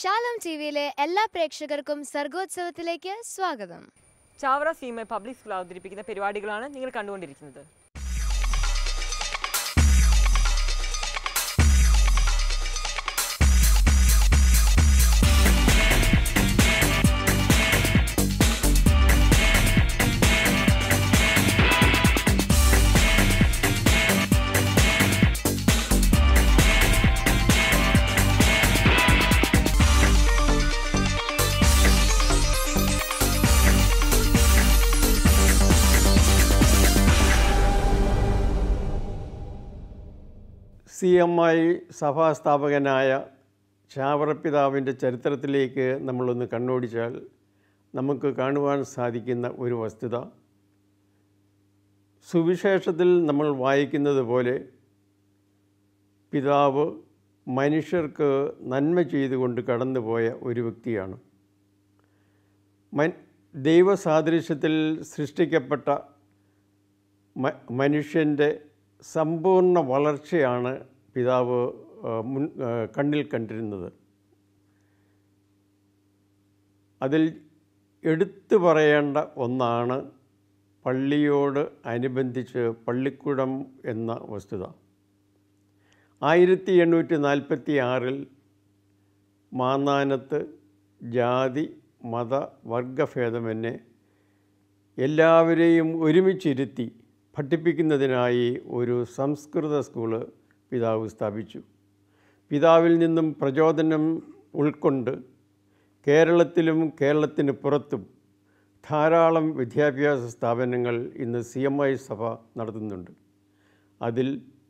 Shalom T വിയിലെ എല്ലാ പ്രേക്ഷകർക്കും സർഗോത്സവത്തിലേക്ക് സ്വാഗതം ചാവറ സീമ പബ്ലിക് സ്കൂൾ അവതരിപ്പിക്കുന്ന പരിപാടികളാണ് നിങ്ങൾ കണ്ടുകൊണ്ടിരിക്കുന്നത് സി എം ഐ സഭാസ്ഥാപകനായ ചാവറപ്പിതാവിൻ്റെ ചരിത്രത്തിലേക്ക് നമ്മളൊന്ന് കണ്ണോടിച്ചാൽ നമുക്ക് കാണുവാൻ സാധിക്കുന്ന ഒരു വസ്തുത സുവിശേഷത്തിൽ നമ്മൾ വായിക്കുന്നത് പോലെ പിതാവ് മനുഷ്യർക്ക് നന്മ ചെയ്തുകൊണ്ട് കടന്നുപോയ ഒരു വ്യക്തിയാണ് മൻ ദൈവസാദൃശ്യത്തിൽ സൃഷ്ടിക്കപ്പെട്ട മ- മനുഷ്യൻ്റെ സമ്പൂർണ്ണ വളർച്ചയാണ് പിതാവ് ആ, മുൻ ആ, കണ്ണിൽ കണ്ടിരുന്നത് അതിൽ എടുത്തു പറയേണ്ട ഒന്നാണ് പള്ളിയോട് അനുബന്ധിച്ച് പള്ളിക്കുടം എന്ന വസ്തുത ആയിരത്തി എണ്ണൂറ്റി നാൽപ്പത്തി ആറിൽ മാന്നാനത്ത് ജാതി മത വർഗഭേദമെന്നെ എല്ലാവരെയും ഒരുമിച്ചിരുത്തി പഠിപ്പിക്കുന്നതിനായി ഒരു സംസ്കൃത സ്കൂള് പിതാവ് സ്ഥാപിച്ചു പിതാവിൽ നിന്നും പ്രചോദനം ഉൾക്കൊണ്ട് കേരളത്തിലും കേരളത്തിന് പുറത്തും ധാരാളം വിദ്യാഭ്യാസ സ്ഥാപനങ്ങൾ ഇന്ന് സി എം ഐ സഭ നടത്തുന്നുണ്ട് അതിൽ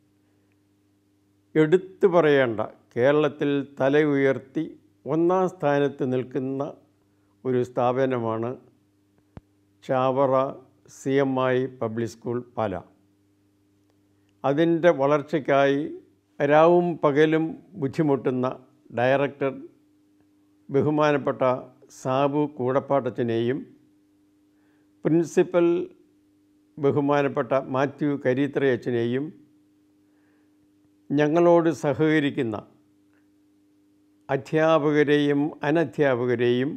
എടുത്തു പറയേണ്ട കേരളത്തിൽ തല ഉയർത്തി ഒന്നാം സ്ഥാനത്ത് നിൽക്കുന്ന ഒരു സ്ഥാപനമാണ് Chavara C M I public school Pala അതിൻ്റെ വളർച്ചയ്ക്കായി രാവും പകലും ബുദ്ധിമുട്ടുന്ന ഡയറക്ടർ ബഹുമാനപ്പെട്ട സാബു കൂടപ്പാട്ടച്ചനെയും പ്രിൻസിപ്പൽ ബഹുമാനപ്പെട്ട മാത്യു കരീത്രയച്ചനെയും ഞങ്ങളോട് സഹകരിക്കുന്ന അധ്യാപകരെയും അനധ്യാപകരെയും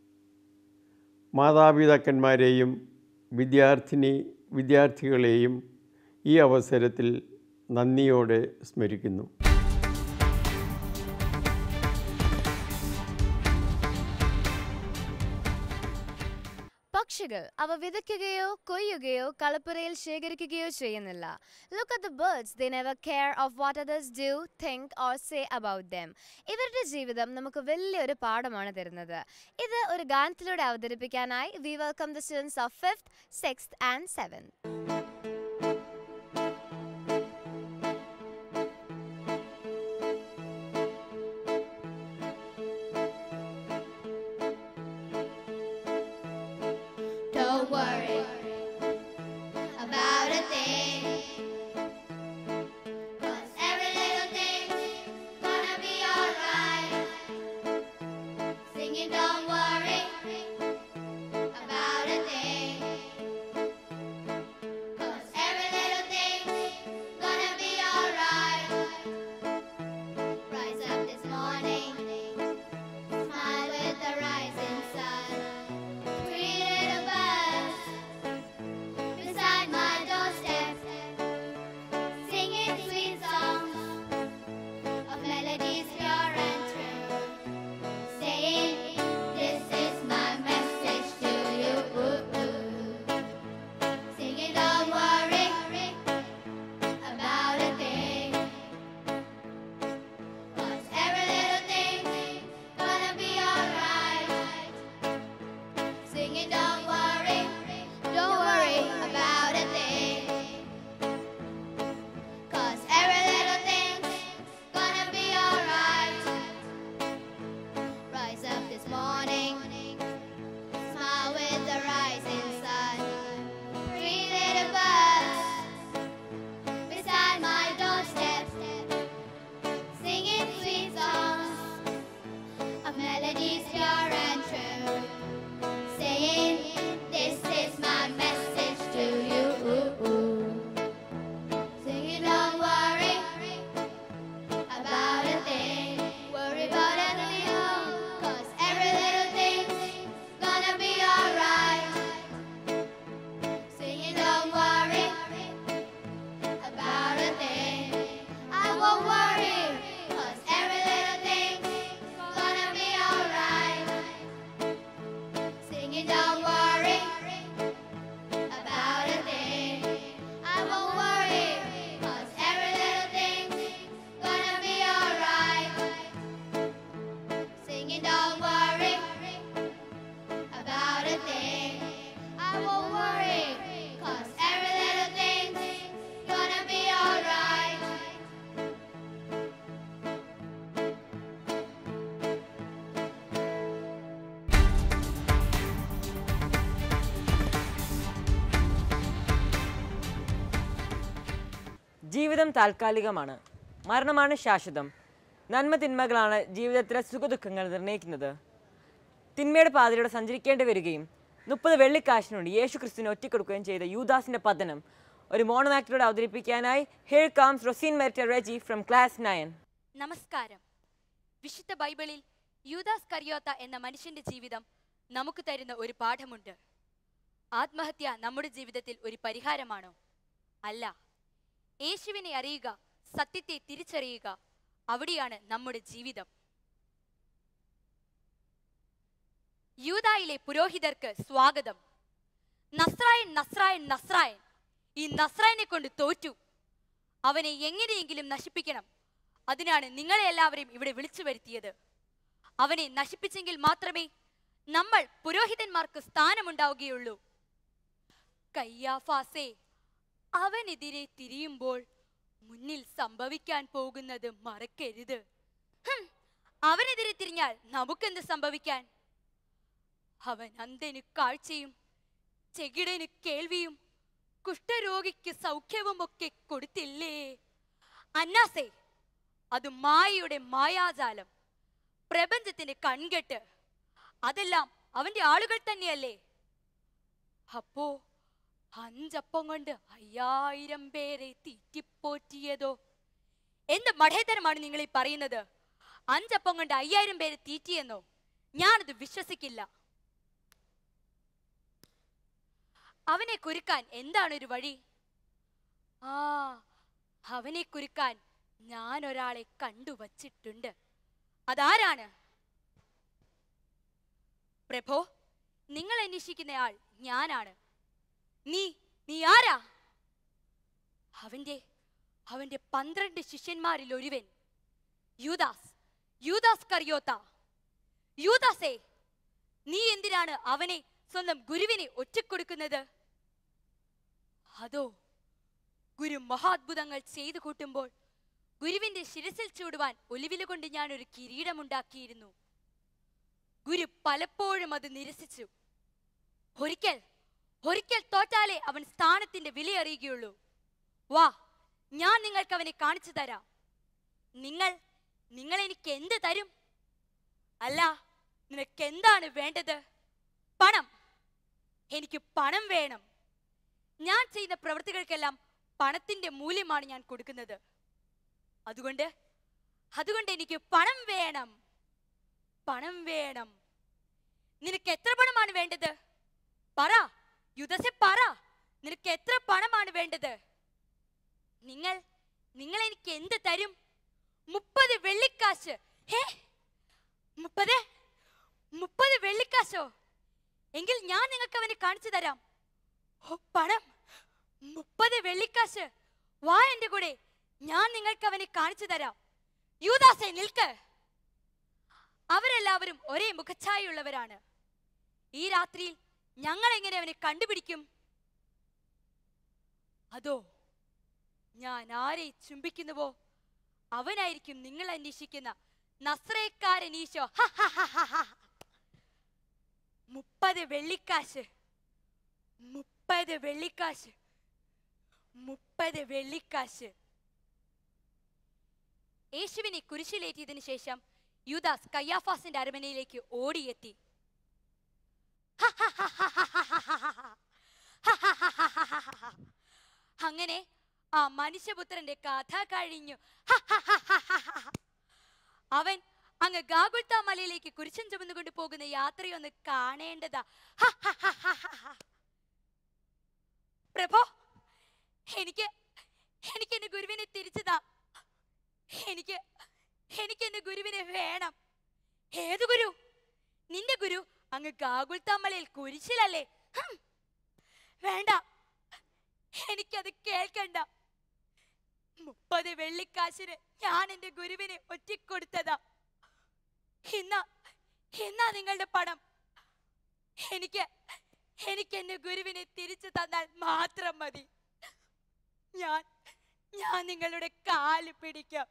മാതാപിതാക്കന്മാരെയും വിദ്യാർത്ഥിനി വിദ്യാർത്ഥികളെയും ഈ അവസരത്തിൽ നന്ദിയോടെ സ്മരിക്കുന്നു പക്ഷികൾ അവ വിതയ്ക്കുകയോ കൊയ്യുകയോ കളപ്പുരയിൽ ശേഖരിക്കുകയോ ചെയ്യുന്നില്ല look at the birds they never care of what others do think or say about them ഇവരുടെ ജീവിതം നമുക്ക് വലിയൊരു പാഠമാണ് തരുന്നത് ഇത് ഒരു ഗാനത്തിലൂടെ അവതരിപ്പിക്കാനായി we welcome the students of fifth sixth and seventh Don't worry about a thing. 'Cause every little thing's gonna be alright. Singing, don't worry about a thing. 'Cause every little thing's gonna be alright. Rise up this morning, smile with the rising sun. Three little birds ജീവിതം താൽക്കാലികമാണ് മരണമാണ് ശാശ്വതം നന്മ തിന്മകളാണ് ജീവിതത്തിലെ സുഖദുഃഖങ്ങൾ നിർണ്ണയിക്കുന്നത് തിന്മയുടെ പാതയിലൂടെ സഞ്ചരിക്കേണ്ടി വരികയും മുപ്പത് വെള്ളിക്കാശിനുണ്ട് യേശു ക്രിസ്തുവിനെ ഒറ്റക്കൊടുക്കുകയും ചെയ്ത യൂദാസിന്റെ പതനം ഒരു മോണോ ആക്ടിലൂടെ അവതരിപ്പിക്കാനായി here comes Roseen Merita Reji from class nine നമസ്കാരം വിശുദ്ധ ബൈബിളിൽ യൂദാസ് കറിയോത്ത എന്ന മനുഷ്യന്റെ ജീവിതം നമുക്ക് തരുന്ന ഒരു പാഠമുണ്ട് ആത്മഹത്യ നമ്മുടെ ജീവിതത്തിൽ ഒരു പരിഹാരമാണോ അല്ല യേശുവിനെ അറിയുക സത്യത്തെ തിരിച്ചറിയുക അവിടെയാണ് നമ്മുടെ ജീവിതം യൂതായിലെ പുരോഹിതർക്ക് സ്വാഗതം നസ്രായൻ നസ്രായൻ നസ്രായൻ ഈ നസ്രായനെ കൊണ്ട് തോറ്റു അവനെ എങ്ങനെയെങ്കിലും നശിപ്പിക്കണം അതിനാണ് നിങ്ങളെ എല്ലാവരെയും ഇവിടെ വിളിച്ചു വരുത്തിയത് അവനെ നശിപ്പിച്ചെങ്കിൽ മാത്രമേ നമ്മൾ പുരോഹിതന്മാർക്ക് സ്ഥാനമുണ്ടാവുകയുള്ളൂ കയ്യാഫാസേ അവനെതിരെ തിരിയുമ്പോൾ മുന്നിൽ സംഭവിക്കാൻ പോകുന്നത് മറക്കരുത് ഹും, അവനെതിരെ തിരിഞ്ഞാൽ നമുക്കെന്ത് സംഭവിക്കാൻ അവൻ അന്ധന് കാഴ്ചയും ചെകിടന് കേൾവിയും കുഷ്ഠരോഗിക്ക് സൗഖ്യവും ഒക്കെ കൊടുത്തില്ലേ അന്നാസേ അത് മായയുടെ മായാജാലം പ്രപഞ്ചത്തിന്റെ കൺകെട്ട് അതെല്ലാം അവന്റെ ആളുകൾ തന്നെയല്ലേ അപ്പോ അഞ്ചപ്പം കൊണ്ട് അയ്യായിരം പേരെ തീറ്റിപ്പോറ്റിയതോ എന്ത് മഠേതരമാണ് നിങ്ങൾ ഈ പറയുന്നത് അഞ്ചപ്പം കൊണ്ട് അയ്യായിരം പേരെ തീറ്റിയെന്നോ ഞാനത് വിശ്വസിക്കില്ല അവനെ കുരുക്കാൻ എന്താണ് ഒരു വഴി ആ അവനെ കുരുക്കാൻ ഞാൻ ഒരാളെ കണ്ടുവച്ചിട്ടുണ്ട് അതാരാണ് പ്രഭോ നിങ്ങൾ അന്വേഷിക്കുന്നയാൾ ഞാനാണ് നീ നീ ആരാ അവന്റെ അവന്റെ പന്ത്രണ്ട് ശിഷ്യന്മാരിൽ ഒരുവൻ യൂദാസ് യൂദാസ് കറിയോത്ത യൂദാസേ നീ എന്തിനാണ് അവനെ സ്വന്തം ഗുരുവിനെ ഒറ്റക്കൊടുക്കുന്നത് അതോ ഗുരു മഹാത്ഭുതങ്ങൾ ചെയ്തു കൂട്ടുമ്പോൾ ഗുരുവിന്റെ ശിരസിൽ ചൂടുവാൻ ഒലിവില കൊണ്ട് ഞാൻ ഒരു കിരീടമുണ്ടാക്കിയിരുന്നു ഗുരു പലപ്പോഴും അത് നിരസിച്ചു ഒരിക്കൽ ഒരിക്കൽ തോറ്റാലേ അവൻ സ്ഥാനത്തിന്റെ വില അറിയുകയുള്ളൂ വാ ഞാൻ നിങ്ങൾക്ക് അവനെ കാണിച്ചു തരാം നിങ്ങൾ നിങ്ങൾ എനിക്ക് എന്ത് തരും അല്ല നിനക്ക് എന്താണ് വേണ്ടത് പണം എനിക്ക് പണം വേണം ഞാൻ ചെയ്യുന്ന പ്രവൃത്തികൾക്കെല്ലാം പണത്തിന്റെ മൂല്യമാണ് ഞാൻ കൊടുക്കുന്നത് അതുകൊണ്ട് അതുകൊണ്ട് എനിക്ക് പണം വേണം പണം വേണം നിനക്ക് എത്ര പണമാണ് വേണ്ടത് പറ യുദ്ധസെ പറ നിനക്ക് എത്ര പണമാണ് വേണ്ടത് നിങ്ങൾ നിങ്ങൾ എനിക്ക് എന്ത് തരും മുപ്പത് വെള്ളിക്കാശ് ഹേ മുപ്പത് മുപ്പത് വെള്ളിക്കാശോ എങ്കിൽ ഞാൻ നിങ്ങൾക്ക് അവനെ കാണിച്ചു തരാം ഓ പണം മുപ്പത് വെള്ളിക്കാശ് വാ എന്റെ കൂടെ ഞാൻ നിങ്ങൾക്ക് അവനെ കാണിച്ചു തരാം യൂദാസെ നിൽക്ക് അവരെല്ലാവരും ഒരേ മുഖഛായയുള്ളവരാണ് ഈ രാത്രിയിൽ ഞങ്ങൾ എങ്ങനെ അവനെ കണ്ടുപിടിക്കും അതോ ഞാൻ ആരെ ചുംബിക്കുന്നുവോ അവനായിരിക്കും നിങ്ങൾ അന്വേഷിക്കുന്ന നസ്രയക്കാരൻ ഈശോ ഹ, ഹ, ഹ, ഹ, ഹ. മുപ്പത് വെള്ളിക്കാശ് മുപ്പത് വെള്ളിക്കാശ് മുപ്പത് വെള്ളിക്കാശ് യേശുവിനെ കുരിശിലേറ്റിയതിനു ശേഷം യൂദാസ് കയ്യാഫാസിന്റെ അരമനയിലേക്ക് ഓടിയെത്തി അങ്ങനെ ആ മനുഷ്യപുത്രന്റെ കഥ കഴിഞ്ഞു അവൻ അങ്ങ് ഗാഗുൽത്ത മലയിലേക്ക് കുരിശൻ ചുമന്നുകൊണ്ട് പോകുന്ന യാത്രയൊന്ന് കാണേണ്ടതാ പ്രഭോ എനിക്ക് എനിക്ക് എന്റെ ഗുരുവിനെ തിരിച്ചതാ എനിക്ക് എനിക്ക് എന്റെ ഗുരുവിനെ വേണം ഏത് ഗുരു നിന്റെ ഗുരു അങ്ങ് ഗാഗുൽത്താമലയിൽ കുരിശിലല്ലേ ഹും. വേണ്ട എനിക്കത് കേൾക്കണ്ട മുപ്പത് വെള്ളിക്കാശിന് ഞാൻ എന്റെ ഗുരുവിനെ ഒറ്റിക്കൊടുത്തതാ ഇന്നാ ഇന്നാ നിങ്ങളുടെ പണം എനിക്ക് എനിക്ക് എന്റെ ഗുരുവിനെ തിരിച്ചു തന്നാൽ മാത്രം മതി ഞാൻ ഞാൻ നിങ്ങളുടെ കാല് പിടിക്കാം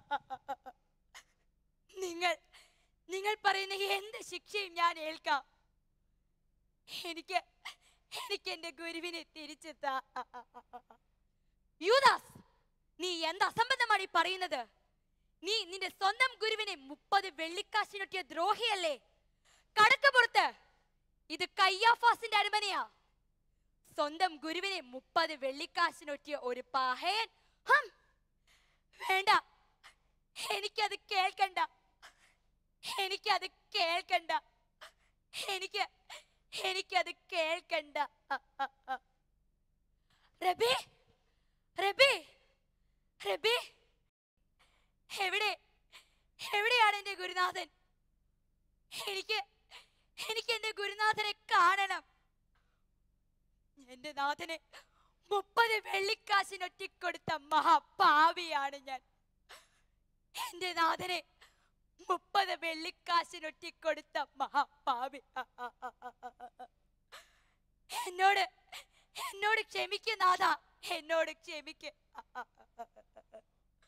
നിങ്ങൾ നിങ്ങൾ പറയുന്ന എന്ത് ശിക്ഷയും ഞാൻ ഏൽക്കാം എനിക്ക് എനിക്ക് എന്റെ ഗുരുവിനെ തിരിച്ചു താ യൂദാസ് നീ എന്ത് അസംബന്ധമാണ് ഈ പറയുന്നത് നീ നിന്റെ സ്വന്തം ഗുരുവിനെ മുപ്പത് വെള്ളിക്കാശിനൊട്ടിയ ദ്രോഹിയല്ലേ കടക്കപ്പുറത്ത് ഇത് കയ്യാഫാസിന്റെ അരമനയാ സ്വന്തം ഗുരുവിനെ മുപ്പത് വെള്ളിക്കാശിനൊട്ടിയ ഒരു പാഹയൻ ഹം വേണ്ട എനിക്കത് കേൾക്കണ്ട എനിക്കത് കേൾക്കണ്ട എനിക്ക് എനിക്കത് കേൾക്കണ്ട അ, അ, അ. റബി റബി റബി എവിടെ എവിടെയാണ് എന്റെ ഗുരുനാഥൻ എനിക്ക് എനിക്ക് എന്റെ ഗുരുനാഥനെ കാണണം എന്റെ നാഥനെ മുപ്പത് വെള്ളിക്കാശിനൊറ്റിക്കൊടുത്ത മഹാപാവിയാണ് ഞാൻ എന്റെ നാഥനെ മുപ്പത് വെള്ളിക്കാശിനൊറ്റിക്കൊടുത്ത മഹാപാവി അ, അ, അ, അ, അ, അ. എന്നോട് എന്നോട് ക്ഷമിക്ക് നാഥ എന്നോട് ക്ഷമിക്ക് അ, അ, അ, അ, അ, അ.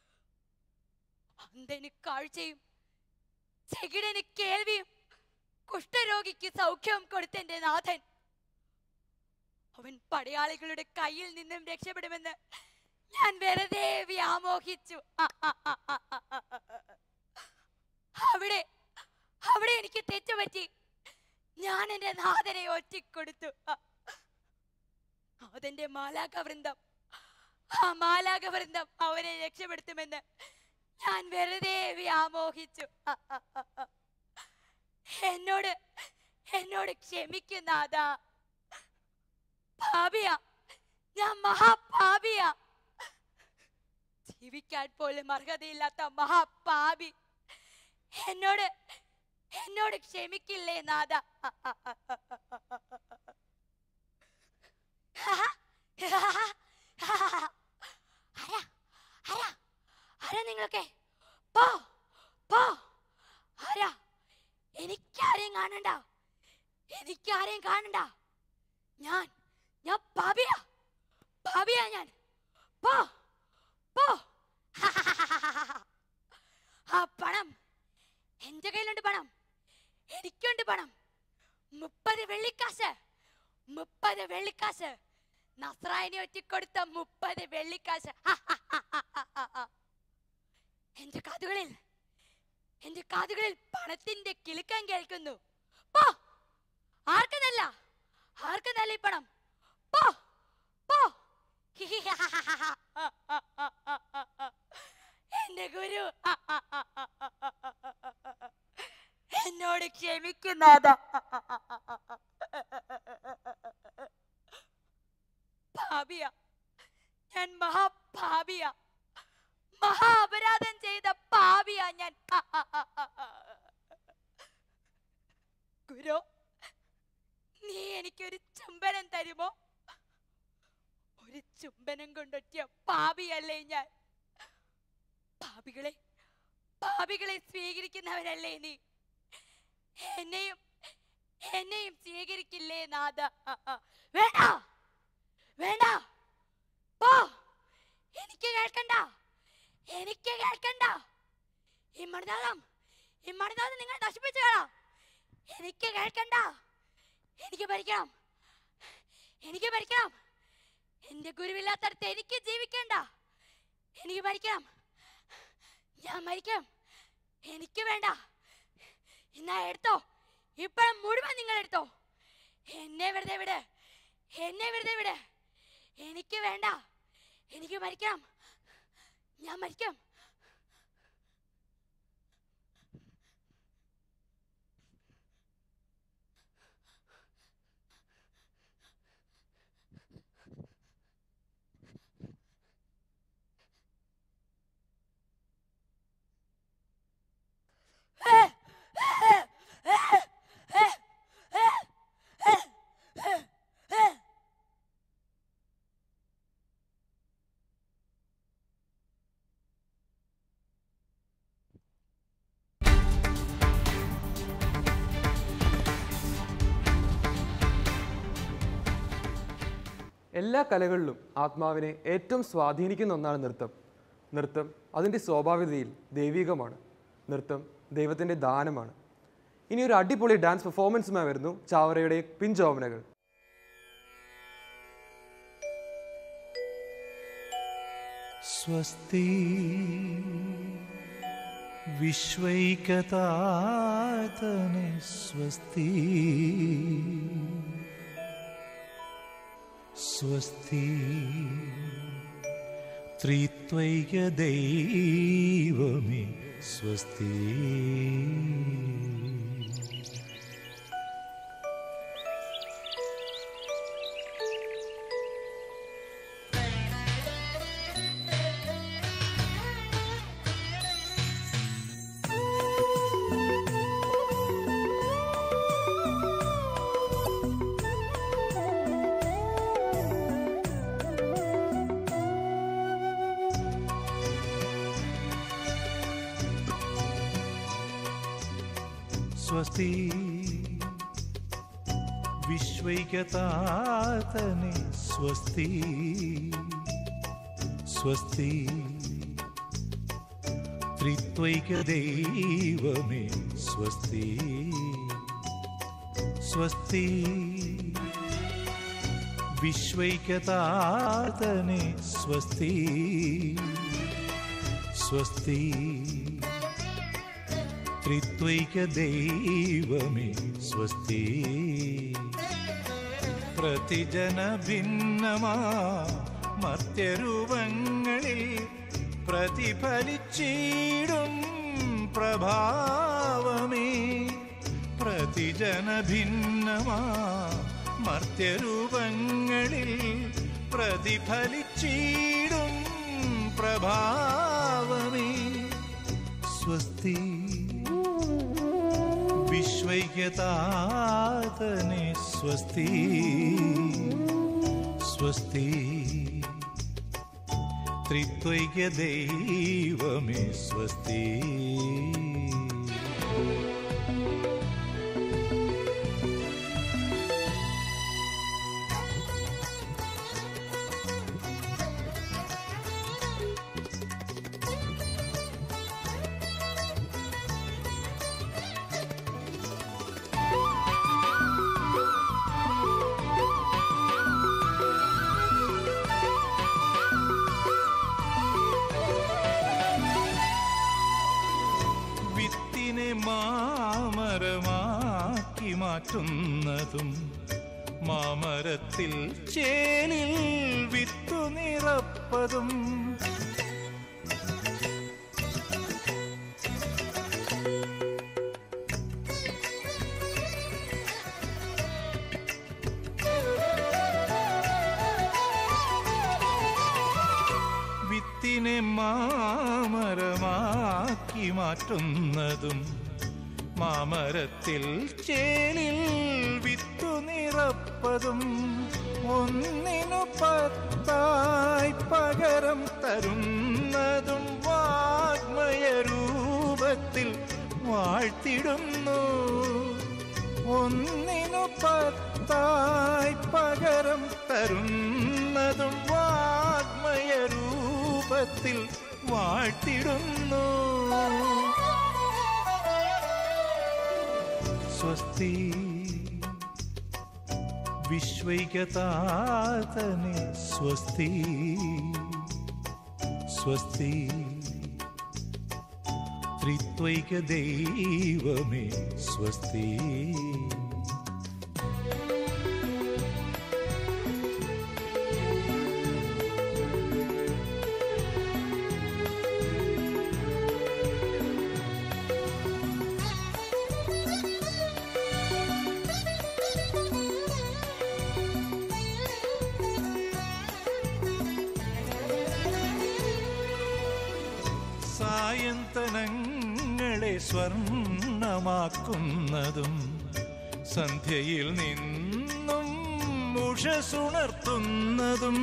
അന്ധന് കാഴ്ചയും ചെകിടന് കേൾവിയും കുഷ്ഠരോഗിക്ക് സൗഖ്യവും കൊടുത്ത എന്റെ നാഥൻ അവൻ പടയാളികളുടെ കയ്യിൽ നിന്നും രക്ഷപ്പെടുമെന്ന് ഞാൻ വെറുതെ വ്യാമോഹിച്ചു അ, അ, അ, അ, അ, അ, അ, അ. അവിടെ അവിടെ എനിക്ക് തെറ്റുപറ്റി ഞാൻ എന്റെ നാഥനെ ഒറ്റിക്കൊടുത്തു അ. നാഥന്റെ മാലാക വൃന്ദം ആ മാലാക വൃന്ദം അവനെ രക്ഷപ്പെടുത്തുമെന്ന് ഞാൻ വെറുതെ വ്യാമോഹിച്ചു അ, അ, അ, അ. എന്നോട് എന്നോട് ക്ഷമിക്കുന്നാഥ പാപിയ ഞാൻ മഹാപാപിയ ജീവിക്കാൻ പോലും അർഹതയില്ലാത്ത മഹാപാപി എന്നോട് എന്നോട് ക്ഷമിക്കില്ലേ നാഥ അ, അ, അ, അ, അ, അ, അ, അ. ആരാ ആരാ ആരാ നിങ്ങളൊക്കെ പോ പോ ആരാ എനിക്കാരെയും കാണണ്ട എനിക്കാരെയും കാണണ്ട ഞാൻ ഞാൻ പാപിയാ പാപിയാ ഞാൻ പോ പോ ആ പണം എന്റെ കയ്യിലുണ്ട് പണം എനിക്കുണ്ട് പണം മുപ്പത് വെള്ളിക്കാശ് മുപ്പത് വെള്ളിക്കാശ് നസ്രായനെ ഒറ്റിക്കൊടുത്ത മുപ്പത് വെള്ളിക്കാശ് എന്റെ കാതുകളിൽ എന്റെ കാതുകളിൽ പണത്തിന്റെ കിലുക്കം കേൾക്കുന്നു പോ ആർക്കെന്നല്ല ആർക്കെന്നല്ല ഈ പണം പോ പോ എന്റെ ഗുരു എന്നോട് ക്ഷമിക്കുന്നാഥ ഭാവിയ ഞാൻ മഹാഭാവിയ മഹാ അപരാധം ചെയ്ത പാവിയാ ഞാൻ ഗുരു നീ എനിക്കൊരു ചുംബനം തരുമോ ഒരു ചുംബനം കൊണ്ടൊറ്റിയ പാപിയല്ലേ ഞാൻ പാപികളെ പാപികളെ സ്വീകരിക്കുന്നവരല്ലേ നീ എന്നെയും എന്നെയും സ്വീകരിക്കില്ലേ നാഥ അ, അ. വേണ്ട വേണ്ട പോ എനിക്ക് കേൾക്കണ്ട എനിക്ക് കേൾക്കണ്ട ഈ മണിനാഥം ഈ മണിനാഥം നിങ്ങൾ നശിപ്പിച്ചു കളാ എനിക്ക് കേൾക്കണ്ട എനിക്ക് ഭരിക്കണം എനിക്ക് ഭരിക്കണം എന്റെ ഗുരുവില്ലാത്തടത്ത് എനിക്ക് ജീവിക്കണ്ട എനിക്ക് ഭരിക്കണം ഞാൻ മരിക്കും എനിക്ക് വേണ്ട എന്നാ എടുത്തോ ഇപ്പഴും മുഴുവൻ നിങ്ങൾ എടുത്തോ എന്നെ വെറുതെ വിട് എന്നെ വെറുതെ വിട് എനിക്ക് വേണ്ട എനിക്ക് മരിക്കണം ഞാൻ മരിക്കും എല്ലാ കലകളിലും ആത്മാവിനെ ഏറ്റവും സ്വാധീനിക്കുന്ന ഒന്നാണ് നൃത്തം നൃത്തം അതിൻ്റെ സ്വാഭാവികതയിൽ ദൈവികമാണ് നൃത്തം ദൈവത്തിൻ്റെ ദാനമാണ് ഇനി ഒരു അടിപൊളി ഡാൻസ് പെർഫോമൻസുമായി വരുന്നു ചാവറയുടെ പിഞ്ചോമനകൾ Sweet स्वस्ति विश्वैकतातने स्वस्ति स्वस्ति त्रित्वैकदैवमे स्वस्ति स्वस्ति विश्वैकतातने स्वस्ति स्वस्ति त्रित्वैकदैवमे स्वस्ति स्वस्ति विश्वैकतातने स्वस्ति स्वस्ति त्रित्वैकदैवमे स्वस्ति പ്രതിജനഭിന്നമാ മർത്യരൂപങ്ങളിൽ പ്രതിഫലിച്ചിടും പ്രഭാവമേ പ്രതിജനഭിന്നമാ മർത്യരൂപങ്ങളിൽ പ്രതിഫലിച്ചിടും പ്രഭാവമേ സ്വസ്തി विश्वैक्यतातने स्वस्ति स्वस्ति त्रित्वैक्यदैवमे स्वस्ति വിത്തിനെ മാമരമാക്കി മാറ്റുന്നതും മാമരത്തിൽ ചേലിൽ വിത്തു നിറപ്പതും വിത്തിനെ മാമരമാക്കി മാറ്റുന്നതും മാമരത്തിൽ ചേലിൽ വിത്തു നിറപ്പതും ഒന്നിനു പത്തായി പകരം തരുന്നതും വാഗ്മയ രൂപത്തിൽ വാഴ്ത്തിടുന്നു ഒന്നിനു പത്തായി പകരം തരുന്നതും വാഗ്മയ രൂപത്തിൽ വാഴ്ത്തിടുന്നു സ്വസ്തി വിശ്വൈകതാതനെ സ്വസ്തി സ്വസ്തി ത്രിത്വൈകദൈവമേ സ്വസ്തി സായന്തനങ്ങളെ സ്വർണമാക്കുന്നതും സന്ധ്യയിൽ നിന്നും ഉഷസുണർത്തുന്നതും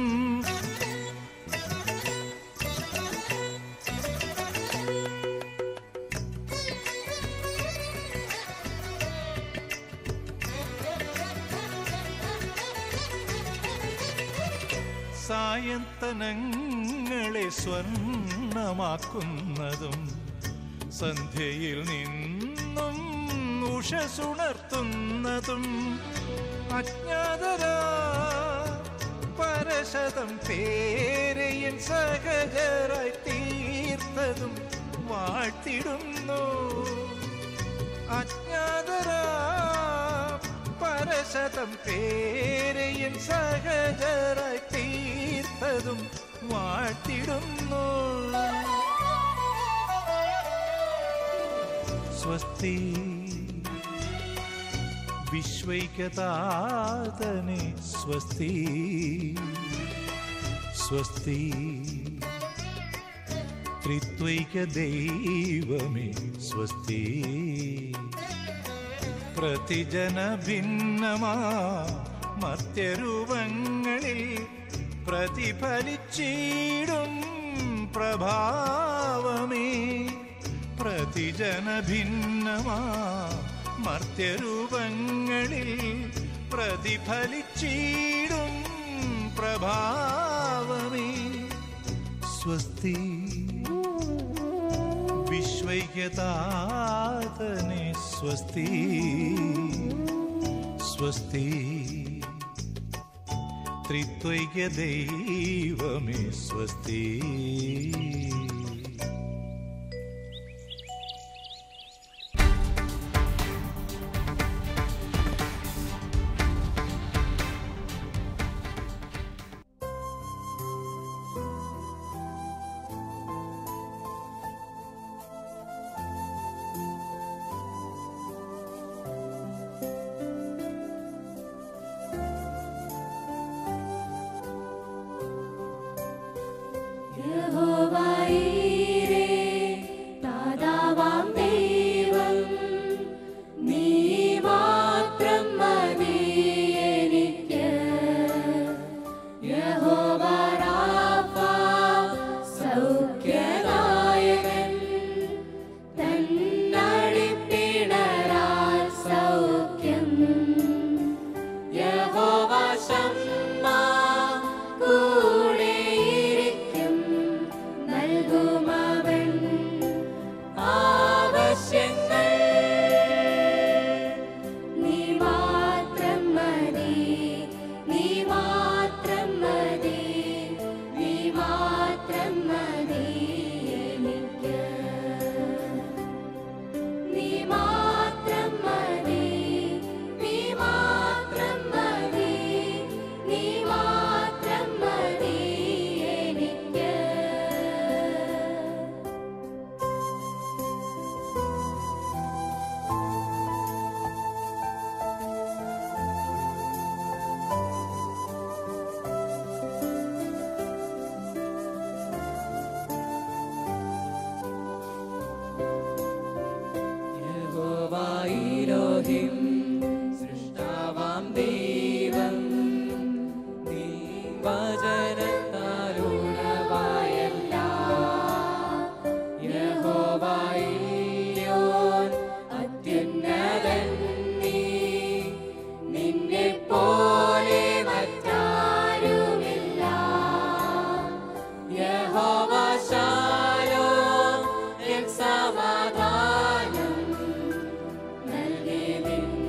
സായന്തനങ്ങളെ സ്വർണമാക്കുന്നതും സന്ധ്യയിൽ നിന്നും ഉഷസുണർത്തുന്നതും അജ്ഞാതരാ പരശതം പേരെയൻ സഹജരായി തീർത്തതും വാഴ്ത്തിടുന്നു അജ്ഞാതരാ പരശതം പേരെയൻ സഹജരായി തീർത്തതും വാഴ്ത്തിടുന്നു സ്വസ്തി വിശ്വൈക്യതാതനെ സ്വസ്തി സ്വസ്തി ത്രിത്വൈക ദൈവമേ സ്വസ്തി പ്രതിജന ഭിന്നമാ മർത്യരൂപങ്ങളിൽ പ്രതിഫലിച്ചിടും പ്രഭാവമേ പ്രതിജന ഭിന്നമാ മർത്യരൂപങ്ങളിൽ പ്രതിഫലിച്ചിടും പ്രഭാവമേ സ്വസ്തി വിശ്വൈക്യതാതനെ സ്വസ്തി സ്വസ്തി ത്രിത്വൈക്യ ദൈവമേ സ്വസ്തി സമാധാനം നൽകി നിൻ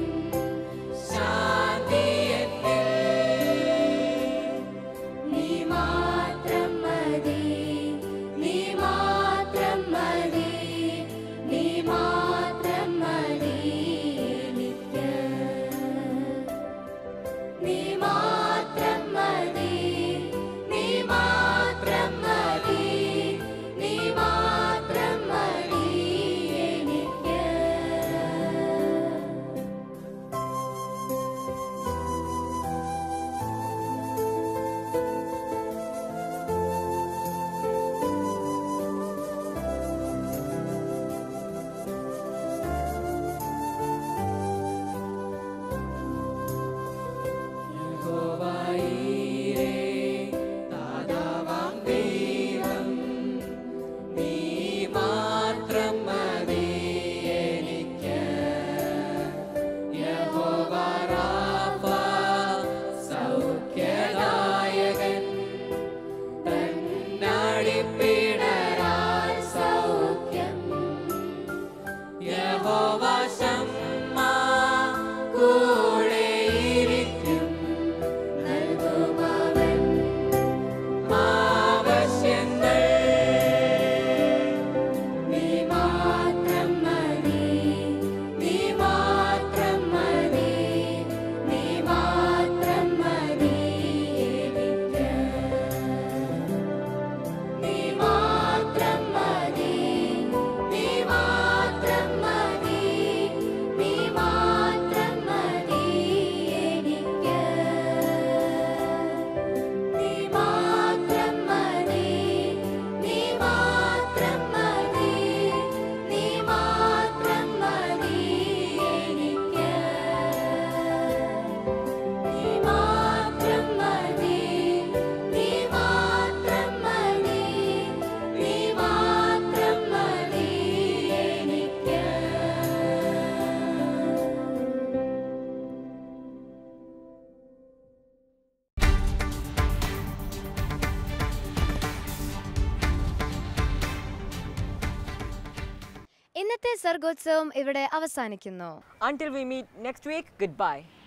ഇന്നത്തെ സർഗോത്സവം ഇവിടെ അവസാനിക്കുന്നു Until we meet next week, goodbye.